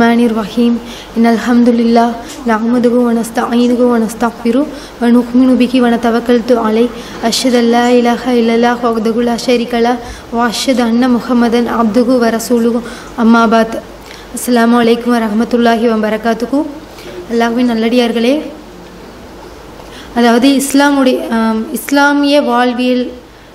الرحمن الرحيم إن الحمد لله نعمده ونستعينه ونستغفره ونؤمن به ونتوكل عليه أشهد أن لا إله إلا الله وحده لا شريك له وأشهد أن محمدا عبده ورسوله أما بعد السلام عليكم ورحمة الله وبركاته அல்லாஹ்வின் நல்லடியார்களே அதாவது இஸ்லாமுடைய ஆம், இஸ்லாமிய வாழ்வியல்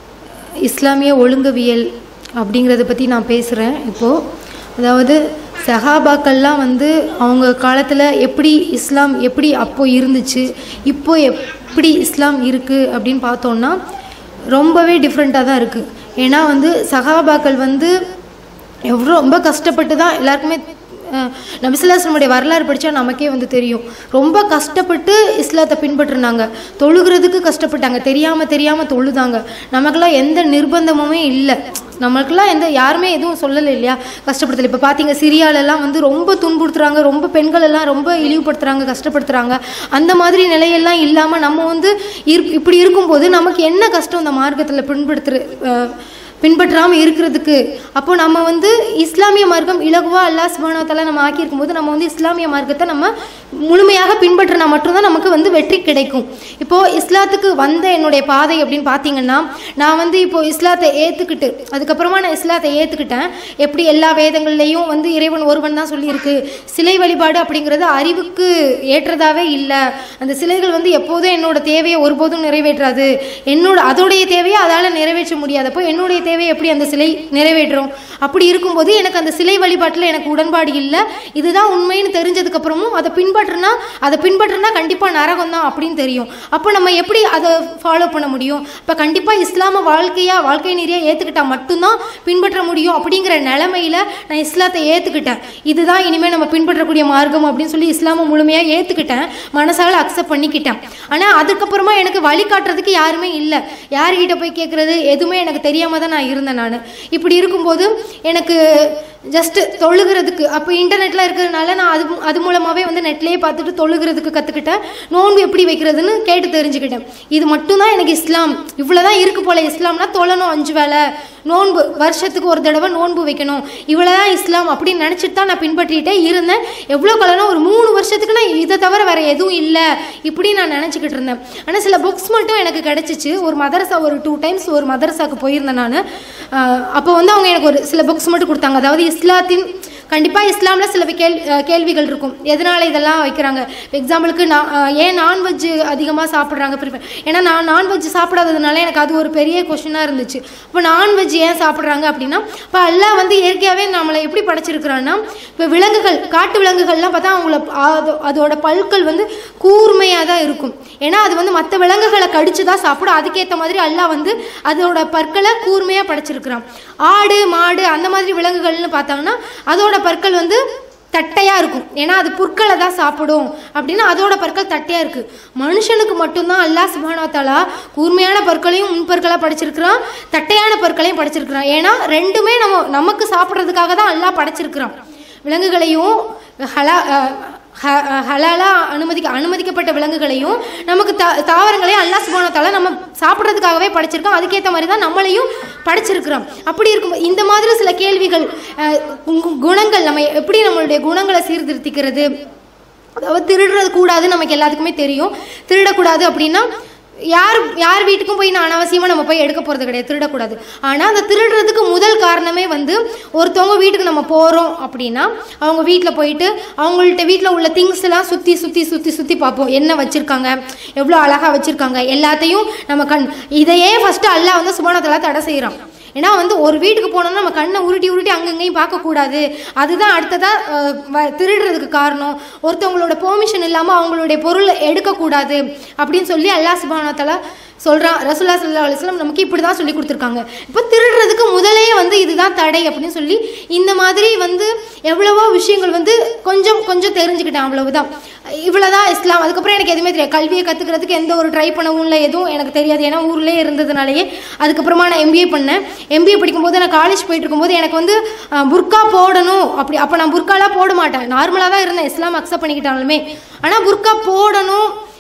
இஸ்லாமிய ஒழுங்கவியல் அப்படிங்கிறத பற்றி நான் பேசுகிறேன் இப்போது அதாவது சஹாபாக்கள்லாம் வந்து அவங்க காலத்தில் எப்படி இஸ்லாம் எப்படி அப்போ இருந்துச்சு இப்போ எப்படி இஸ்லாம் இருக்குது அப்படின்னு பார்த்தோன்னா ரொம்பவே டிஃப்ரெண்ட்டாக தான் இருக்குது ஏன்னா வந்து சஹாபாக்கள் வந்து எவ்வளோ ரொம்ப கஷ்டப்பட்டு தான் எல்லாருக்குமே அஹ், நபிசுல்லாஸ்லமுடைய வரலாறு படித்தா நமக்கே வந்து தெரியும் ரொம்ப கஷ்டப்பட்டு இஸ்லாத்தை பின்பற்றுனாங்க தொழுகிறதுக்கு கஷ்டப்பட்டாங்க தெரியாமல் தெரியாமல் தொழுதாங்க நமக்கெல்லாம் எந்த நிர்பந்தமுமே இல்லை நம்மளுக்கெல்லாம் எந்த யாருமே எதுவும் சொல்லலை இல்லையா கஷ்டப்படுத்தலை இப்போ பார்த்தீங்க சிரியாலெல்லாம் வந்து ரொம்ப துன்புறுத்துறாங்க ரொம்ப பெண்கள் எல்லாம் ரொம்ப இழிவுபடுத்துறாங்க கஷ்டப்படுத்துறாங்க அந்த மாதிரி நிலையெல்லாம் இல்லாமல் நம்ம வந்து இரு இப்படி இருக்கும்போது நமக்கு என்ன கஷ்டம் இந்த மார்க்கத்தில் பின்படுத்துற அஹ், பின்பற்றாமல் இருக்கிறதுக்கு அப்போ நம்ம வந்து இஸ்லாமிய மார்க்கம் இலகுவா அல்லாஹ் சுபானத்தால நம்ம ஆக்கியிருக்கும் போது நம்ம வந்து இஸ்லாமிய மார்க்கத்தை நம்ம முழுமையாக பின்பற்றினா மட்டும்தான் நமக்கு வந்து வெற்றி கிடைக்கும் இப்போ இஸ்லாத்துக்கு வந்த என்னுடைய பாதை அப்படின்னு பார்த்தீங்கன்னா நான் வந்து இப்போ இஸ்லாத்தை ஏற்றுக்கிட்டு அதுக்கப்புறமா நான் இஸ்லாத்தை ஏற்றுக்கிட்டேன் எப்படி எல்லா வேதங்கள்லையும் வந்து இறைவன் ஒருவன் தான் சொல்லியிருக்கு சிலை வழிபாடு அப்படிங்கிறது அறிவுக்கு ஏற்றதாவே இல்லை அந்த சிலைகள் வந்து எப்போதும் என்னோட தேவையை ஒருபோதும் நிறைவேற்றாது என்னோட அதோடைய தேவையை அதால் நிறைவேற்ற முடியாதப்போ என்னுடைய தேவையை எப்படி அந்த சிலை நிறைவேற்றும் அப்படி இருக்கும்போது எனக்கு அந்த சிலை வழிபாட்டில் எனக்கு உடன்பாடு இல்லை இதுதான் உண்மைன்னு தெரிஞ்சதுக்கப்புறமும் அதை பின்பற்றினா அதை பின்பற்றினா கண்டிப்பாக நரகம் தான் அப்படின்னு தெரியும் அப்போ நம்ம எப்படி அதை ஃபாலோ பண்ண முடியும் இப்போ கண்டிப்பாக இஸ்லாம வாழ்க்கையாக வாழ்க்கை நெறியாக ஏற்றுக்கிட்டா மட்டும்தான் பின்பற்ற முடியும் அப்படிங்கிற நிலமையில நான் இஸ்லாத்தை ஏற்றுக்கிட்டேன் இதுதான் இனிமேல் நம்ம பின்பற்றக்கூடிய மார்க்கம் அப்படின்னு சொல்லி இஸ்லாமை முழுமையாக ஏற்றுக்கிட்டேன் மனசால அக்செப்ட் பண்ணிக்கிட்டேன் ஆனால் அதுக்கப்புறமா எனக்கு வழிகாட்டுறதுக்கு யாருமே இல்லை யார்கிட்ட போய் கேட்குறது எதுவுமே எனக்கு தெரியாமல் தான் நான் இருந்தேன் நான் இப்படி இருக்கும்போது எனக்கு ஜஸ்ட்டு தொழுகிறதுக்கு அப்போ இன்டர்நெட்லாம் இருக்கிறதுனால நான் அது அது மூலமாகவே வந்து நெட்லேயே பார்த்துட்டு தொழுகிறதுக்கு கற்றுக்கிட்டேன் நோன்பு எப்படி வைக்கிறதுன்னு கேட்டு தெரிஞ்சுக்கிட்டேன் இது மட்டும்தான் எனக்கு இஸ்லாம் இவ்வளோ தான் இருக்கு போல இஸ்லாம்னா தொழணும் அஞ்சு வேளை நோன்பு வருஷத்துக்கு ஒரு தடவை நோன்பு வைக்கணும் இவ்வளோ தான் இஸ்லாம் அப்படின்னு நினச்சிட்டு தான் நான் பின்பற்றிட்டே இருந்தேன் எவ்வளோ காலம்னா ஒரு மூணு வருஷத்துக்கு நான் இதை தவிர வேறு எதுவும் இல்லை இப்படி நான் நினச்சிக்கிட்டு இருந்தேன் ஆனால் சில புக்ஸ் மட்டும் எனக்கு கிடச்சிச்சு ஒரு மதரசா ஒரு டூ டைம்ஸ் ஒரு மதரசாக்கு போயிருந்தேன் நான் அப்போ வந்து அவங்க எனக்கு ஒரு சில புக்ஸ் மட்டும் கொடுத்தாங்க அதாவது இஸ்லாத்தின் கண்டிப்பாக இஸ்லாமில் சில கேள் அஹ் கேள்விகள் இருக்கும் எதனால் இதெல்லாம் வைக்கிறாங்க எக்ஸாம்பிளுக்கு நான் அஹ் ஏன் நான்வெஜ் அதிகமாக சாப்பிட்றாங்க ப்ரிஃபர் ஏன்னா நான் நான்வெஜ் சாப்பிடாததுனால எனக்கு அது ஒரு பெரிய கொஷினாக இருந்துச்சு இப்போ நான்வெஜ் ஏன் சாப்பிட்றாங்க அப்படின்னா இப்போ எல்லாம் வந்து இயற்கையாகவே நம்மளை எப்படி படைச்சிருக்கிறான்னா இப்போ விலங்குகள் காட்டு விலங்குகள்லாம் பார்த்தா அவங்கள அது அதோட பல்கள் வந்து கூர்மையாக தான் இருக்கும் ஏன்னா அது வந்து மற்ற விலங்குகளை கடிச்சு தான் சாப்பிடும் அதுக்கேற்ற மாதிரி அல்லாஹ் வந்து அதோட பற்களை கூர்மையாக படைச்சிருக்கிறான் ஆடு மாடு அந்த மாதிரி விலங்குகள்னு பார்த்தாங்கன்னா அதோட பற்கள் வந்து தட்டையாக இருக்கும் ஏன்னா அது புற்களை தான் சாப்பிடும் அப்படின்னா அதோட பற்கள் தட்டையாக இருக்குது மனுஷனுக்கு மட்டும்தான் அல்லாஹ் சுபானோத்தாலா கூர்மையான பற்களையும் முன்பற்களாக படைச்சிருக்கிறான் தட்டையான பற்களையும் படைச்சிருக்கிறான் ஏன்னா ரெண்டுமே நம்ம நமக்கு சாப்பிட்றதுக்காக தான் அல்லாஹ் படைச்சிருக்கிறான் விலங்குகளையும் ஹலா அஹ், ஹ- அஹ், ஹலாலா அனுமதிக்க அனுமதிக்கப்பட்ட விலங்குகளையும் நமக்கு தா தாவரங்களையும் அல்லாஹ் சுபானத்தால நம்ம சாப்பிட்றதுக்காகவே படைச்சிருக்கோம் அதுக்கேற்ற மாதிரி தான் நம்மளையும் படைச்சிருக்கிறோம் அப்படி இருக்கும் இந்த மாதிரி சில கேள்விகள் அஹ், கு- குணங்கள் நம்ம எப்படி நம்மளுடைய குணங்களை சீர்திருத்திக்கிறது அதாவது திருடுறது கூடாது நமக்கு எல்லாத்துக்குமே தெரியும் திருடக்கூடாது அப்படின்னா யார் யார் வீட்டுக்கும் போய் நான் அனாவசியமாக நம்ம போய் எடுக்க போகிறது கிடையாது திருடக்கூடாது ஆனால் அந்த திருடுறதுக்கு முதல் காரணமே வந்து ஒருத்தவங்க வீட்டுக்கு நம்ம போகிறோம் அப்படின்னா அவங்க வீட்டில் போயிட்டு அவங்கள்ட்ட வீட்டில் உள்ள திங்ஸ் எல்லாம் சுற்றி சுற்றி சுற்றி சுற்றி பார்ப்போம் என்ன வச்சுருக்காங்க எவ்வளோ அழகாக வச்சுருக்காங்க எல்லாத்தையும் நம்ம கண் இதையே ஃபஸ்ட்டு அல்லாஹ் வந்து சுபானத்தெல்லாம் தடை செய்கிறான் ஏன்னா வந்து ஒரு வீட்டுக்கு போனோம்னா நம்ம கண்ணை உருட்டி உருட்டி அங்கங்கேயும் பார்க்கக்கூடாது அதுதான் அடுத்ததாக திருடுறதுக்கு காரணம் ஒருத்தவங்களோட பெர்மிஷன் இல்லாமல் அவங்களுடைய பொருள் எடுக்கக்கூடாது அப்படின்னு சொல்லி அல்லாஹ் சுபானத்தால சொல்கிறான் ரசூல்லா சல்லா அலிஸ்லாம் நமக்கு இப்படி தான் சொல்லி கொடுத்துருக்காங்க இப்போ திருடுறதுக்கு முதலே வந்து இதுதான் தடை அப்படின்னு சொல்லி இந்த மாதிரி வந்து எவ்வளவோ விஷயங்கள் வந்து கொஞ்சம் கொஞ்சம் தெரிஞ்சுக்கிட்டேன் அவ்வளவுதான் இவ்வளோதான் இஸ்லாம் அதுக்கப்புறம் எனக்கு எதுவுமே தெரியாது கல்வியை கற்றுக்கிறதுக்கு எந்த ஒரு ட்ரை பண்ணவும் இல்லை எதுவும் எனக்கு தெரியாது ஏன்னா ஊர்லேயே இருந்ததுனாலேயே அதுக்கப்புறமா நான் எம்பிஏ பண்ணேன் எம்பிஏ படிக்கும்போது நான் காலேஜ் போயிட்டு இருக்கும்போது எனக்கு வந்து அஹ், புர்கா போடணும் அப்படி அப்போ நான் புர்காலாம் போட மாட்டேன் நார்மலாக தான் இருந்தேன் இஸ்லாம் அக்செப்ட் பண்ணிக்கிட்டாலுமே ஆனால் புர்கா போடணும்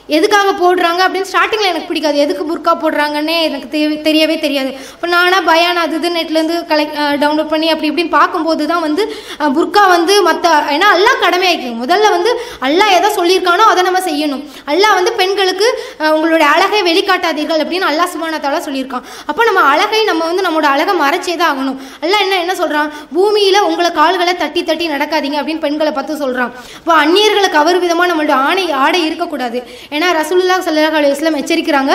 எதுக்காக போடுறாங்க அப்படின்னு ஸ்டார்டிங்கில் எனக்கு பிடிக்காது எதுக்கு புர்கா போடுறாங்கன்னே எனக்கு தெரி- தெரியவே தெரியாது இப்போ நானாக பயான் அது இது நெட்லேருந்து கலெக்ட் டவுன்லோட் பண்ணி அப்படி இப்படின்னு பார்க்கும்போது தான் வந்து அஹ், புர்கா வந்து மற்ற ஏன்னா அல்லாஹ் கடமையாக்கி முதல்ல வந்து அல்லாஹ் எதை சொல்லியிருக்கானோ அதை நம்ம செய்யணும் அல்லாஹ் வந்து பெண்களுக்கு அஹ், உங்களுடைய அழகை வெளிக்காட்டாதீர்கள் அப்படின்னு அல்லாஹ் சுபானத்தால சொல்லியிருக்கான் அப்போ நம்ம அழகை நம்ம வந்து நம்மளோட அழகை மறைச்சே தான் ஆகணும் அல்லாஹ் என்ன என்ன சொல்கிறான் பூமியில் உங்களை கால்களை தட்டி தட்டி நடக்காதீங்க அப்படின்னு பெண்களை பார்த்து சொல்கிறான் இப்போ அந்நியர்களை கவர் விதமாக நம்மளோட ஆணை ஆடை இருக்கக்கூடாது ஏன்னா ரசூலுல்லாஹ் ஸல்லல்லாஹு அலைஹி வஸல்லம் எச்சரிக்கிறாங்க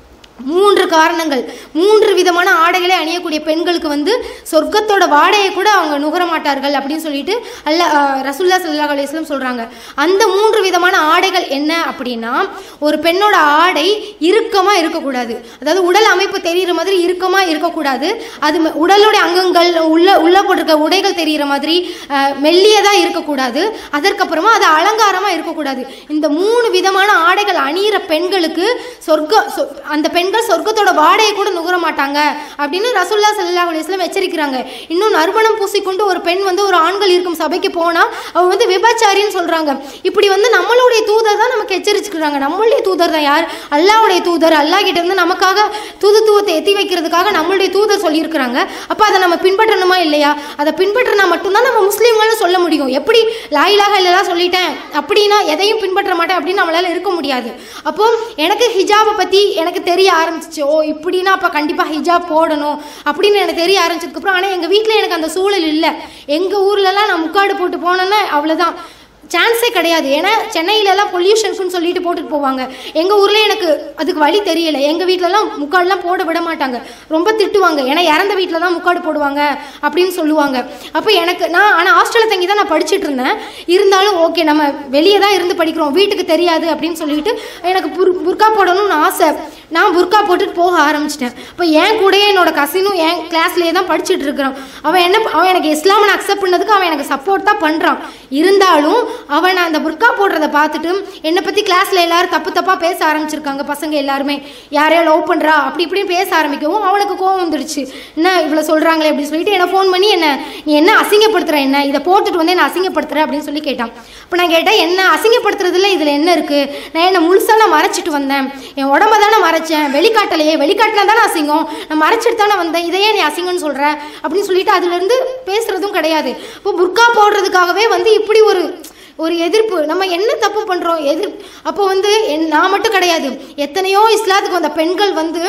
மூன்று காரணங்கள் மூன்று விதமான ஆடைகளை அணியக்கூடிய பெண்களுக்கு வந்து சொர்க்கத்தோட வாடையை கூட அவங்க நுகர மாட்டார்கள் அப்படின்னு சொல்லிட்டு அல்ல அஹ், ரசூல்லா ஸல்லல்லாஹு அலைஹி வஸல்லம் சொல்றாங்க அந்த மூன்று விதமான ஆடைகள் என்ன அப்படின்னா ஒரு பெண்ணோட ஆடை இறுக்கமா இருக்கக்கூடாது அதாவது உடல் அமைப்பு தெரிகிற மாதிரி இறுக்கமா இருக்கக்கூடாது அது ம- உடலுடைய அங்கங்கள் உள்ள உள்ள போட்டிருக்க உடைகள் தெரிகிற மாதிரி அஹ், மெல்லியதா இருக்கக்கூடாது அதற்கப்புறமா அது அலங்காரமா இருக்கக்கூடாது இந்த மூணு விதமான ஆடைகள் அணியிற பெண்களுக்கு சொர்க்க சொ- அந்த பெண்கள் சொர்க்கத்தோட வாடையை கூட நுகர மாட்டாங்க அப்படின்னு ரசூல்லா ஸல்லல்லாஹு அலைஹி வஸல்லம் எச்சரிக்கிறாங்க இன்னும் நறுமணம் பூசிக்கொண்டு ஒரு பெண் வந்து ஒரு ஆண்கள் இருக்கும் சபைக்கு போனா அவ வந்து விபச்சாரின்னு சொல்றாங்க இப்படி வந்து நம்மளுடைய தூதர் தான் நமக்கு எச்சரிச்சுக்கிறாங்க நம்மளுடைய தூதர் தான் யார் அல்லாஹ்வுடைய தூதர் அல்லாஹ் கிட்ட இருந்து நமக்காக தூதுத்துவத்தை எத்தி வைக்கிறதுக்காக நம்மளுடைய தூதர் சொல்லியிருக்கிறாங்க அப்போ அதை நம்ம பின்பற்றணுமா இல்லையா அதை பின்பற்றினா மட்டும்தான் நம்ம முஸ்லீம்கள்னு சொல்ல முடியும் எப்படி லாயிலாக இல்லைலாம் சொல்லிட்டேன் அப்படின்னா எதையும் பின்பற்ற மாட்டேன் அப்படின்னு நம்மளால இருக்க முடியாது அப்போ எனக்கு ஹிஜாபை பற்றி எனக்கு தெரிய ஆரம்பிச்சிச்சு ஓ இப்படின்னா அப்போ கண்டிப்பாக ஹிஜாப் போடணும் அப்படின்னு எனக்கு தெரிய ஆரம்பிச்சதுக்கப்புறம் ஆனால் எங்கள் வீட்டில் எனக்கு அந்த சூழல் இல்லை எங்கள் ஊர்லலாம் நான் முக்காடு போட்டு போனேன்னா அவ்வளோதான் சான்ஸே கிடையாது ஏன்னா சென்னையிலலாம் பொல்யூஷன்ஸ்னு சொல்லிட்டு போட்டுட்டு போவாங்க எங்கள் ஊரில் எனக்கு அதுக்கு வழி தெரியல எங்கள் வீட்டிலலாம் முக்காடுலாம் போட விட மாட்டாங்க ரொம்ப திட்டுவாங்க ஏன்னா இறந்த வீட்டில் தான் முக்காடு போடுவாங்க அப்படின்னு சொல்லுவாங்க அப்போ எனக்கு நான் ஆனால் ஹாஸ்டலில் தங்கி தான் நான் படிச்சுட்டு இருந்தேன் இருந்தாலும் ஓகே நம்ம வெளியே தான் இருந்து படிக்கிறோம் வீட்டுக்கு தெரியாது அப்படின்னு சொல்லிட்டு எனக்கு புர் புர்கா போடணும்னு ஆசை நான் புர்கா போட்டுட்டு போக ஆரம்பிச்சிட்டேன் இப்போ என் கூடயே என்னோட கசினும் என் கிளாஸ்லேயே தான் படிச்சுட்டு இருக்கிறான் அவன் என்ன அவன் எனக்கு இஸ்லாமனை அக்செப்ட் பண்ணதுக்கு அவன் எனக்கு சப்போர்ட் தான் பண்ணுறான் இருந்தாலும் அவன் அந்த புர்கா போடுறத பார்த்துட்டு என்னை பற்றி கிளாஸில் எல்லாரும் தப்பு தப்பாக பேச ஆரம்பிச்சிருக்காங்க பசங்க எல்லாருமே யாரையோ லவ் பண்ணுறா அப்படி இப்படின்னு பேச ஆரம்பிக்கவும் அவனுக்கு கோவம் வந்துடுச்சு என்ன இவ்வளோ சொல்கிறாங்களே அப்படின்னு சொல்லிட்டு என்னை ஃபோன் பண்ணி என்ன நீ என்ன அசிங்கப்படுத்துற என்ன இதை போட்டுட்டு வந்து என்ன அசிங்கப்படுத்துற அப்படின்னு சொல்லி கேட்டான் இப்போ நான் கேட்டேன் என்ன அசிங்கப்படுத்துறதுல இதில் என்ன இருக்குது நான் என்ன முழுசாக நான் மறைச்சிட்டு வந்தேன் என் உடம்ப தானே மறைச்சேன் வெளிக்காட்டலையே வெளிக்காட்டினா தானே அசிங்கம் நான் மறைச்சிட்டு தானே வந்தேன் இதையே நீ அசிங்கம்னு சொல்கிற அப்படின்னு சொல்லிட்டு அதுலேருந்து பேசுகிறதும் கிடையாது இப்போ புர்கா போடுறதுக்காகவே வந்து இப்படி ஒரு ஒரு எதிர்ப்பு நம்ம என்ன தப்பு பண்ணுறோம் எதிர் அப்போ வந்து என் நான் மட்டும் கிடையாது எத்தனையோ இஸ்லாத்துக்கு வந்த பெண்கள் வந்து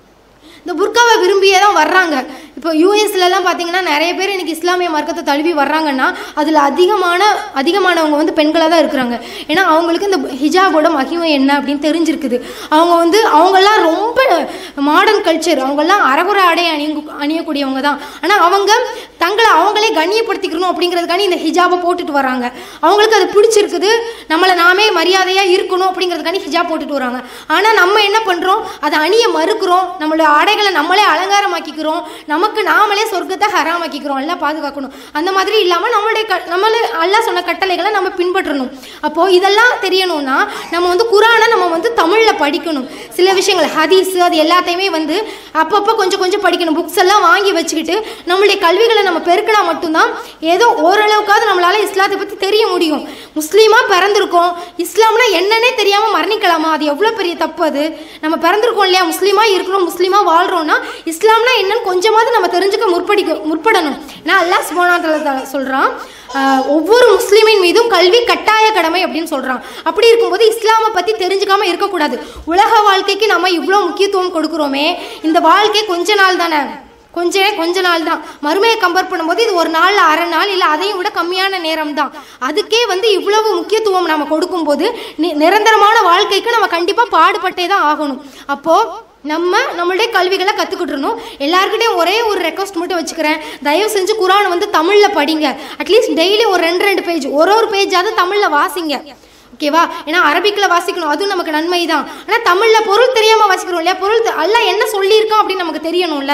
இந்த புர்காவை விரும்பியே தான் வர்றாங்க இப்போ யூஎஸ்லலாம் பார்த்தீங்கன்னா நிறைய பேர் இன்னைக்கு இஸ்லாமிய மார்க்கத்தை தழுவி வர்றாங்கன்னா அதில் அதிகமான அதிகமானவங்க வந்து பெண்களாக தான் இருக்கிறாங்க ஏன்னா அவங்களுக்கு இந்த ஹிஜாபோட மகிமை என்ன அப்படின்னு தெரிஞ்சிருக்குது அவங்க வந்து அவங்கெல்லாம் ரொம்ப மாடர்ன் கல்ச்சர் அவங்கெல்லாம் அறகுறை ஆடை அணிய அணியக்கூடியவங்க தான் ஆனால் அவங்க தங்களை அவங்களே கண்ணியப்படுத்திக்கணும் அப்படிங்கிறதுக்காண்டி இந்த ஹிஜாபை போட்டுட்டு வராங்க அவங்களுக்கு அது பிடிச்சிருக்குது நம்மளை நாமே மரியாதையாக இருக்கணும் அப்படிங்கிறதுக்காண்டி ஹிஜாப் போட்டுட்டு வராங்க ஆனால் நம்ம என்ன பண்ணுறோம் அதை அணிய மறுக்கிறோம் நம்மளோட ஆடைகளை நம்மளே அலங்காரமாக்கிக்கிறோம் நமக்கு நாமளே சொர்க்கத்தை ஹராமாக்கிக்கிறோம் எல்லாம் பாதுகாக்கணும் அந்த மாதிரி இல்லாமல் நம்மளுடைய க நம்மளே அல்லாஹ் சொன்ன கட்டளைகளை நம்ம பின்பற்றணும் அப்போது இதெல்லாம் தெரியணும்னா நம்ம வந்து குரானை நம்ம வந்து தமிழில் படிக்கணும் சில விஷயங்கள் ஹதீஸ் அது எல்லாத்தையுமே வந்து அப்பப்போ கொஞ்சம் கொஞ்சம் படிக்கணும் புக்ஸ் எல்லாம் வாங்கி வச்சுக்கிட்டு நம்மளுடைய கல்விகளை நம்ம பெருக்கினா மட்டும்தான் ஏதோ ஓரளவுக்காவது நம்மளால இஸ்லாத்தை பற்றி தெரிய முடியும் முஸ்லீமாக பிறந்திருக்கோம் இஸ்லாம்னா என்னன்னே தெரியாமல் மரணிக்கலாமா அது எவ்வளோ பெரிய தப்பு அது நம்ம பிறந்திருக்கோம் இல்லையா முஸ்லீமாக இருக்கிறோம் முஸ்லீமாக வாழ்கிறோம்னா இஸ்லாம்னா என்னன்னு கொஞ்சமாவது நம்ம தெரிஞ்சுக்க முற்படிக்க முற்படணும் ஏன்னா அல்லாஹ் சுபானா சொல்கிறான் ஒவ்வொரு முஸ்லீமின் மீதும் கல்வி கட்டாய கடமை அப்படின்னு சொல்கிறான் அப்படி இருக்கும்போது இஸ்லாமை பற்றி தெரிஞ்சுக்காம இருக்கக்கூடாது உலக வாழ்க்கைக்கு நம்ம இவ்வளோ முக்கியத்துவம் கொடுக்குறோமே இந்த வாழ்க்கை கொஞ்ச நாள் தானே கொஞ்ச கொஞ்ச நாள் தான் மறுமையை கம்பேர் பண்ணும்போது இது ஒரு நாள் அரை நாள் இல்லை அதையும் விட கம்மியான நேரம் தான் அதுக்கே வந்து இவ்வளவு முக்கியத்துவம் நம்ம கொடுக்கும்போது நி- நிரந்தரமான வாழ்க்கைக்கு நம்ம கண்டிப்பாக பாடுபட்டே தான் ஆகணும் அப்போது நம்ம நம்மளுடைய கல்விகளை கற்றுக்கிட்டுருணும் எல்லாருக்கிட்டையும் ஒரே ஒரு ரெக்வஸ்ட் மட்டும் வச்சுக்கிறேன் தயவு செஞ்சு குரானை வந்து தமிழில் படிங்க அட்லீஸ்ட் டெய்லி ஒரு ரெண்டு ரெண்டு பேஜ் ஒரு ஒரு பேஜாவது தமிழில் வாசிங்க ஓகேவா ஏன்னா அரபிக்கில் வாசிக்கணும் அதுவும் நமக்கு நன்மை தான் ஆனால் தமிழில் பொருள் தெரியாமல் வாசிக்கிறோம் இல்லையா பொருள் தெ- அல்லாஹ் என்ன சொல்லியிருக்கான் அப்படின்னு நமக்கு தெரியணும்ல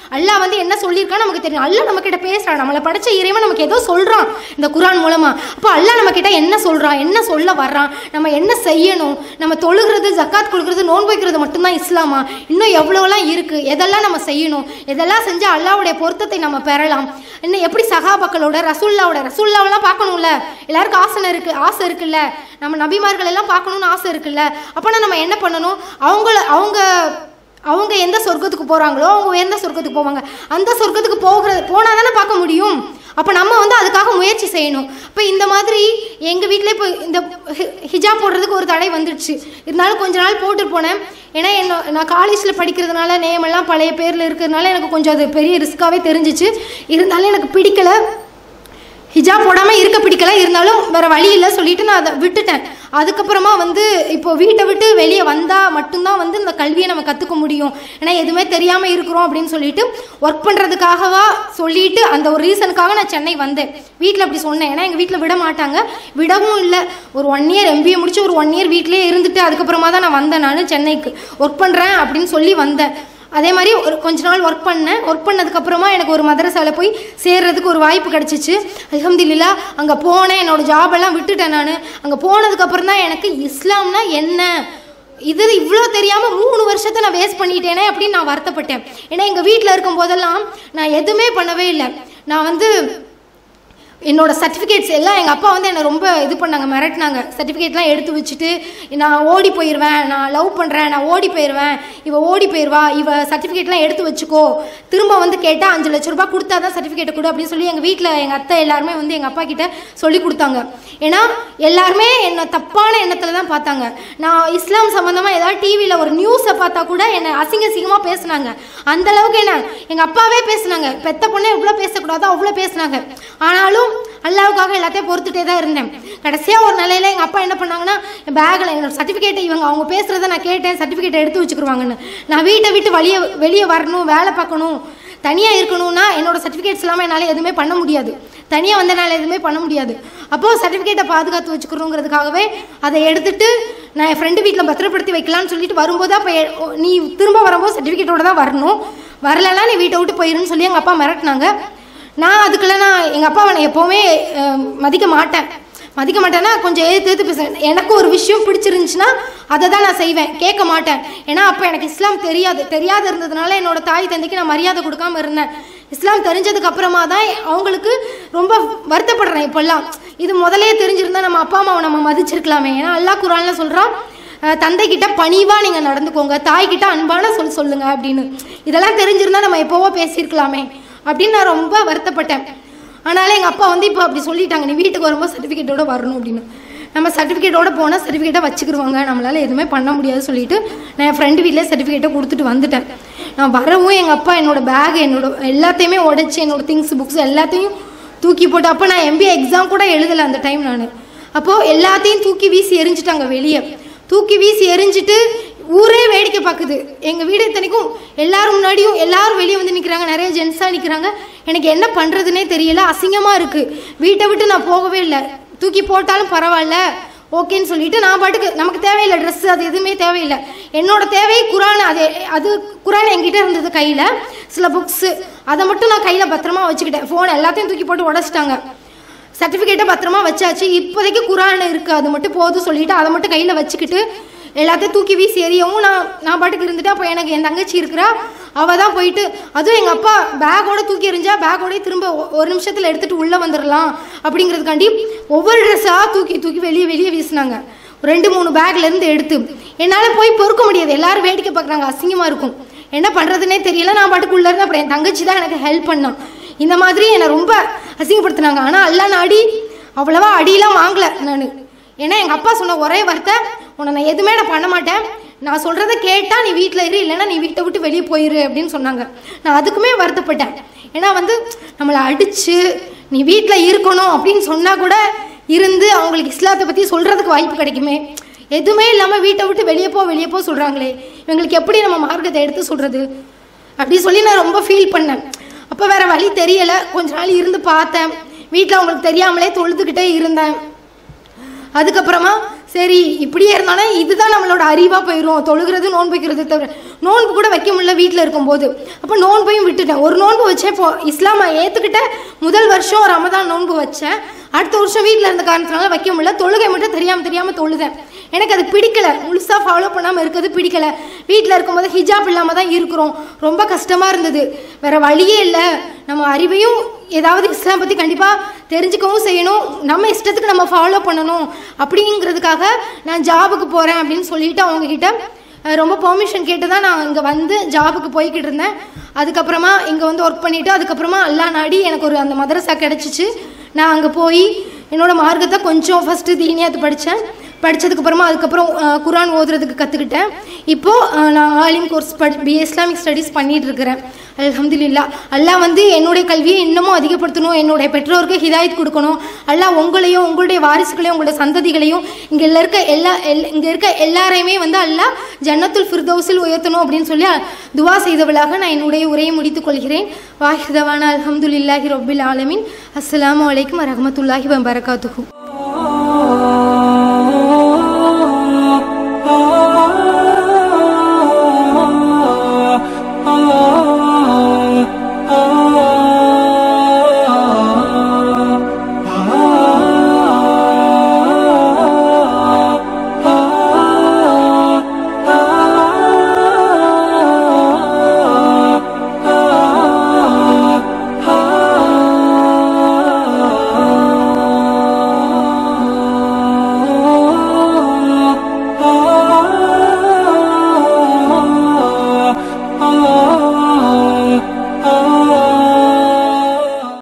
அல்லாஹ் வந்து என்ன சொல்லியிருக்கான்னு நமக்கு தெரியும் அல்லாஹ் நம்ம கிட்ட பேசுறான் நம்மளை படைச்ச இறைவன் நமக்கு ஏதோ சொல்றான் இந்த குரான் மூலமா அப்போ அல்லாஹ் நம்ம கிட்ட என்ன சொல்றான் என்ன சொல்ல வர்றான் நம்ம என்ன செய்யணும் நம்ம தொழுகிறது ஜக்காத் கொடுக்கறது நோன்பு வைக்கிறது மட்டும்தான் இஸ்லாமா இன்னும் எவ்வளோலாம் இருக்கு எதெல்லாம் நம்ம செய்யணும் எதெல்லாம் செஞ்சா அல்லாஹ்வுடைய பொருத்தத்தை நம்ம பெறலாம் இன்னும் எப்படி சகாபாக்களோட ரசூல்லாவோட ரசூல்லாவெல்லாம் பார்க்கணும்ல எல்லாருக்கும் ஆசை இருக்கு ஆசை இருக்குல்ல நம்ம நபிமார்கள் எல்லாம் பார்க்கணும்னு ஆசை இருக்குல்ல அப்போனா நம்ம என்ன பண்ணணும் அவங்கள அவங்க அவங்க எந்த சொர்க்கத்துக்கு போகிறாங்களோ அவங்க எந்த சொர்க்கத்துக்கு போவாங்க அந்த சொர்க்கத்துக்கு போகிறது போனால் தானே பார்க்க முடியும் அப்போ நம்ம வந்து அதுக்காக முயற்சி செய்யணும் இப்போ இந்த மாதிரி எங்கள் வீட்டில் இப்போ இந்த ஹி- ஹிஜாப் போடுறதுக்கு ஒரு தடை வந்துடுச்சு இருந்தாலும் கொஞ்ச நாள் போட்டுட்டு போனேன் ஏன்னா என்ன நான் காலேஜில் படிக்கிறதுனால நேம் எல்லாம் பழைய பேரில் இருக்கிறதுனால எனக்கு கொஞ்சம் அது பெரிய ரிஸ்க்காகவே தெரிஞ்சிச்சு இருந்தாலும் எனக்கு பிடிக்கல ஹிஜாப் போடாமல் இருக்க பிடிக்கல இருந்தாலும் வேற வழி இல்லை சொல்லிட்டு நான் அதை விட்டுட்டேன் அதுக்கப்புறமா வந்து இப்போ வீட்டை விட்டு வெளியே வந்தால் மட்டும்தான் வந்து இந்த கல்வியை நம்ம கற்றுக்க முடியும் ஏன்னா எதுவுமே தெரியாமல் இருக்கிறோம் அப்படின்னு சொல்லிட்டு ஒர்க் பண்ணுறதுக்காகவா சொல்லிட்டு அந்த ஒரு ரீசனுக்காக நான் சென்னை வந்தேன் வீட்டில் அப்படி சொன்னேன் ஏன்னா எங்கள் வீட்டில் விட மாட்டாங்க விடவும் இல்லை ஒரு ஒன் இயர் எம்பிஏ முடிச்சு ஒரு ஒன் இயர் வீட்டிலேயே இருந்துட்டு அதுக்கப்புறமா தான் நான் வந்தேன் நான் சென்னைக்கு ஒர்க் பண்ணுறேன் அப்படின்னு சொல்லி வந்தேன் அதே மாதிரி ஒரு கொஞ்ச நாள் ஒர்க் பண்ணேன் ஒர்க் பண்ணதுக்கப்புறமா எனக்கு ஒரு மதரசாவில் போய் சேர்றதுக்கு ஒரு வாய்ப்பு கிடச்சிச்சு அல்ஹம்துலில்லா அங்கே போனேன் என்னோட ஜாப் எல்லாம் விட்டுட்டேன் நான் அங்கே போனதுக்கப்புறம் தான் எனக்கு இஸ்லாம்னா என்ன இது இவ்வளோ தெரியாமல் மூணு வருஷத்தை நான் வேஸ்ட் பண்ணிட்டேனே அப்படின்னு நான் வருத்தப்பட்டேன் ஏன்னா எங்கள் வீட்டில் இருக்கும் போதெல்லாம் நான் எதுவுமே பண்ணவே இல்லை நான் வந்து என்னோட சர்டிஃபிகேட்ஸ் எல்லாம் எங்கள் அப்பா வந்து என்னை ரொம்ப இது பண்ணாங்க மிரட்டினாங்க சர்டிஃபிகேட்லாம் எடுத்து வச்சுட்டு நான் ஓடி போயிடுவேன் நான் லவ் பண்ணுறேன் நான் ஓடி போயிடுவேன் இவ ஓடி போயிடுவா இவ சர்டிஃபிகேட்லாம் எடுத்து வச்சுக்கோ திரும்ப வந்து கேட்டால் அஞ்சு லட்ச ரூபாய் கொடுத்தா தான் சர்டிஃபிகேட்டை கொடு அப்படின்னு சொல்லி எங்கள் வீட்டில் எங்கள் அத்தை எல்லாருமே வந்து எங்கள் அப்பா கிட்ட சொல்லி கொடுத்தாங்க ஏன்னா எல்லாருமே என்னை தப்பான எண்ணத்தில் தான் பார்த்தாங்க நான் இஸ்லாம் சம்மந்தமாக ஏதாவது டிவியில் ஒரு நியூஸை பார்த்தா கூட என்னை அசிங்க அசிங்கமாக பேசுனாங்க அந்த அளவுக்கு என்ன எங்கள் அப்பாவே பேசுனாங்க பெத்த பொண்ணே இவ்வளோ பேசக்கூடாதோ அவ்வளோ பேசுனாங்க ஆனாலும் அல்லாவுக்காக எல்லாத்தையும் பொறுத்துட்டே தான் இருந்தேன் கடைசியாக ஒரு நிலையில எங்கள் அப்பா என்ன பண்ணாங்கன்னா பேக்கில் என்னோட சர்டிஃபிகேட்டை இவங்க அவங்க பேசுகிறத நான் கேட்டேன் சர்டிஃபிகேட்டை எடுத்து வச்சுக்கிருவாங்கன்னு நான் வீட்டை விட்டு வெளியே வெளியே வரணும் வேலை பார்க்கணும் தனியாக இருக்கணும்னா என்னோட சர்டிஃபிகேட்ஸ் இல்லாமல் என்னால் எதுவுமே பண்ண முடியாது தனியாக வந்த என்னால் எதுவுமே பண்ண முடியாது அப்போது சர்டிஃபிகேட்டை பாதுகாத்து வச்சுக்கணுங்கிறதுக்காகவே அதை எடுத்துட்டு நான் என் ஃப்ரெண்டு வீட்டில் பத்திரப்படுத்தி வைக்கலாம்னு சொல்லிட்டு வரும்போது அப்போ நீ திரும்ப வரும்போது சர்டிஃபிகேட்டோட தான் வரணும் வரலைன்னா நீ வீட்டை விட்டு போயிருன்னு சொல்லி எங்கள் அப்பா மிரட்டினாங்க நான் அதுக்கெல்லாம் நான் எங்கள் அப்பாவை நான் எப்போவுமே அஹ், மதிக்க மாட்டேன் மதிக்க மாட்டேன்னா கொஞ்சம் எதிர்த்து எதிர்த்து பேசுவேன் எனக்கு ஒரு விஷயம் பிடிச்சிருந்துச்சுன்னா அதை தான் நான் செய்வேன் கேட்க மாட்டேன் ஏன்னா அப்போ எனக்கு இஸ்லாம் தெரியாது தெரியாத இருந்ததுனால என்னோட தாய் தந்தைக்கு நான் மரியாதை கொடுக்காம இருந்தேன் இஸ்லாம் தெரிஞ்சதுக்கு அப்புறமா தான் அவங்களுக்கு ரொம்ப வருத்தப்படுறேன் இப்போல்லாம் இது முதலே தெரிஞ்சிருந்தா நம்ம அப்பா அம்மாவை நம்ம மதிச்சிருக்கலாமே ஏன்னா அல்லாஹ் குரான்ல சொல்கிறான் தந்தை கிட்ட பணிவாக நீங்கள் நடந்துக்கோங்க தாய் கிட்ட அன்பான சொல் சொல்லுங்க அப்படின்னு இதெல்லாம் தெரிஞ்சிருந்தா நம்ம எப்போவோ பேசியிருக்கலாமே அப்படின்னு நான் ரொம்ப வருத்தப்பட்டேன் ஆனாலும் எங்கள் அப்பா வந்து இப்போ அப்படி சொல்லிட்டாங்க நீ வீட்டுக்கு வரும்போது சர்டிஃபிகேட்டோட வரணும் அப்படின்னு நம்ம சர்டிஃபிகேட்டோட போனால் சர்டிஃபிகேட்டை வச்சுக்கிருவாங்க நம்மளால எதுவுமே பண்ண முடியாது சொல்லிட்டு நான் என் ஃப்ரெண்டு வீட்டிலே சர்டிஃபிகேட்டை கொடுத்துட்டு வந்துட்டேன் நான் வரவும் எங்கள் அப்பா என்னோட பேக் என்னோட எல்லாத்தையுமே உடைச்சி என்னோட திங்ஸ் புக்ஸ் எல்லாத்தையும் தூக்கி போட்டு அப்போ நான் எம்பிஏ எக்ஸாம் கூட எழுதலை அந்த டைம் நான் அப்போது எல்லாத்தையும் தூக்கி வீசி எரிஞ்சிட்டாங்க வெளியே தூக்கி வீசி எரிஞ்சிட்டு ஊரே வேடிக்கை பார்க்குது எங்கள் வீடு இத்தனைக்கும் எல்லாரும் முன்னாடியும் எல்லாரும் வெளியே வந்து நிற்கிறாங்க நிறைய ஜென்ஸாக நிற்கிறாங்க எனக்கு என்ன பண்ணுறதுனே தெரியல அசிங்கமாக இருக்குது வீட்டை விட்டு நான் போகவே இல்லை தூக்கி போட்டாலும் பரவாயில்ல ஓகேன்னு சொல்லிட்டு நான் பாட்டுக்கு நமக்கு தேவையில்லை ட்ரெஸ் அது எதுவுமே தேவையில்லை என்னோட தேவை குரான் அது அது குரான் என்கிட்ட இருந்தது கையில் சில புக்ஸு அதை மட்டும் நான் கையில் பத்திரமா வச்சுக்கிட்டேன் ஃபோன் எல்லாத்தையும் தூக்கி போட்டு உடச்சிட்டாங்க சர்டிஃபிகேட்டை பத்திரமா வச்சாச்சு இப்போதைக்கு குரான் இருக்குது அது மட்டும் போதும் சொல்லிட்டு அதை மட்டும் கையில் வச்சுக்கிட்டு எல்லாத்தையும் தூக்கி வீசி எறியவும் நான் நான் பாட்டுக்கு இருந்துட்டு அப்போ எனக்கு என் தங்கச்சி இருக்கிறா அவள் தான் போயிட்டு அதுவும் எங்கள் அப்பா பேக்கோட தூக்கி எறிஞ்சா பேக்கோடய திரும்ப ஒ- ஒரு நிமிஷத்தில் எடுத்துகிட்டு உள்ளே வந்துடலாம் அப்படிங்கிறதுக்காண்டி ஒவ்வொரு ட்ரெஸ்ஸாக தூக்கி தூக்கி வெளியே வெளியே வீசினாங்க ரெண்டு மூணு பேக்ல இருந்து எடுத்து என்னால் போய் பொறுக்க முடியாது எல்லாரும் வேடிக்கை பார்க்குறாங்க அசிங்கமாக இருக்கும் என்ன பண்ணுறதுனே தெரியல நான் பாட்டுக்குள்ளே இருந்தேன் அப்புறம் என் தங்கச்சி தான் எனக்கு ஹெல்ப் பண்ணான் இந்த மாதிரி என்னை ரொம்ப அசிங்கப்படுத்தினாங்க ஆனால் அல்லா நாடி அவ்வளவா அடியெல்லாம் வாங்கலை நான் ஏன்னா எங்கள் அப்பா சொன்ன ஒரே வார்த்தை உன்னை நான் எதுவுமே நான் பண்ண மாட்டேன் நான் சொல்கிறத கேட்டால் நீ வீட்டில் இரு இல்லைன்னா நீ வீட்டை விட்டு வெளியே போயிரு அப்படின்னு சொன்னாங்க நான் அதுக்குமே வருத்தப்பட்டேன் ஏன்னா வந்து நம்மளை அடித்து நீ வீட்டில் இருக்கணும் அப்படின்னு சொன்னால் கூட இருந்து அவங்களுக்கு இஸ்லாத்தை பற்றி சொல்கிறதுக்கு வாய்ப்பு கிடைக்குமே எதுவுமே இல்லாமல் வீட்டை விட்டு வெளியே போ வெளியே போ சொல்கிறாங்களே இவங்களுக்கு எப்படி நம்ம மார்க்கத்தை எடுத்து சொல்கிறது அப்படி சொல்லி நான் ரொம்ப ஃபீல் பண்ணேன் அப்போ வேற வழி தெரியலை கொஞ்ச நாள் இருந்து பார்த்தேன் வீட்டில் அவங்களுக்கு தெரியாமலே தொழுதுகிட்டே இருந்தேன் அதுக்கப்புறமா சரி இப்படியே இருந்தாலே இதுதான் நம்மளோட அறிவாக போயிடும் தொழுகிறது நோன்பு வைக்கிறது தவிர நோன்பு கூட வைக்க முடியல வீட்டில் இருக்கும்போது அப்போ நோன்பையும் விட்டுட்டேன் ஒரு நோன்பு வச்சேன் இப்போ இஸ்லாமை ஏற்றுக்கிட்ட முதல் வருஷம் ரமதான் நோன்பு வச்சேன் அடுத்த வருஷம் வீட்டில் இருந்த காரணத்தினால வைக்க முடியல தொழுகை மட்டும் தெரியாமல் தெரியாமல் தொழுதேன் எனக்கு அது பிடிக்கல முழுசாக ஃபாலோ பண்ணாமல் இருக்கிறது பிடிக்கல வீட்டில் இருக்கும்போது ஹிஜாப் இல்லாமல் தான் இருக்கிறோம் ரொம்ப கஷ்டமாக இருந்தது வேற வழியே இல்லை நம்ம அறிவையும் ஏதாவது இஸ்லாம் பற்றி கண்டிப்பாக தெரிஞ்சுக்கவும் செய்யணும் நம்ம இஷ்டத்துக்கு நம்ம ஃபாலோ பண்ணணும் அப்படிங்கிறதுக்காக நான் ஜாபுக்கு போகிறேன் அப்படின்னு சொல்லிட்டு அவங்கக்கிட்ட அஹ் ரொம்ப பெர்மிஷன் கேட்டு தான் நான் இங்கே வந்து ஜாபுக்கு போய்கிட்டு இருந்தேன் அதுக்கப்புறமா இங்கே வந்து ஒர்க் பண்ணிவிட்டு அதுக்கப்புறமா அல்லா நாடி எனக்கு ஒரு அந்த மதரசா கிடச்சிச்சு நான் அங்கே போய் என்னோட மார்க்கத்தை கொஞ்சம் ஃபஸ்ட்டு தீனியாத்து படித்தேன் படித்ததுக்கு அப்புறமா அதுக்கப்புறம் அஹ், குர்ஆன் ஓதுறதுக்கு கற்றுக்கிட்டேன் இப்போது நான் ஆலிம் கோர்ஸ் படி பிஏ இஸ்லாமிக் ஸ்டடீஸ் பண்ணிட்டு இருக்கிறேன் அல்ஹம்துலில்லா அல்லாஹ் வந்து என்னுடைய கல்வியை இன்னமும் அதிகப்படுத்தணும் என்னுடைய பெற்றோருக்கு ஹிதாயத் கொடுக்கணும் அல்லாஹ் உங்களையும் உங்களுடைய வாரிசுகளையும் உங்களுடைய சந்ததிகளையும் இங்கே இருக்க எல்லா எல் இங்கே இருக்க எல்லாரையுமே வந்து அல்லாஹ் ஜன்னத்துல் ஃபிர்தௌஸில் உயர்த்தணும் அப்படின்னு சொல்லி துவா செய்தவளாக நான் என்னுடைய உரையை முடித்துக் கொள்கிறேன் வாஹிதவான அல்ஹம்துலில்லாஹி ரொபில் ஆலமின் அஸ்ஸலாமு அலைக்கும் வரஹ்மத்துல்லாஹி வபரகாத்துஹு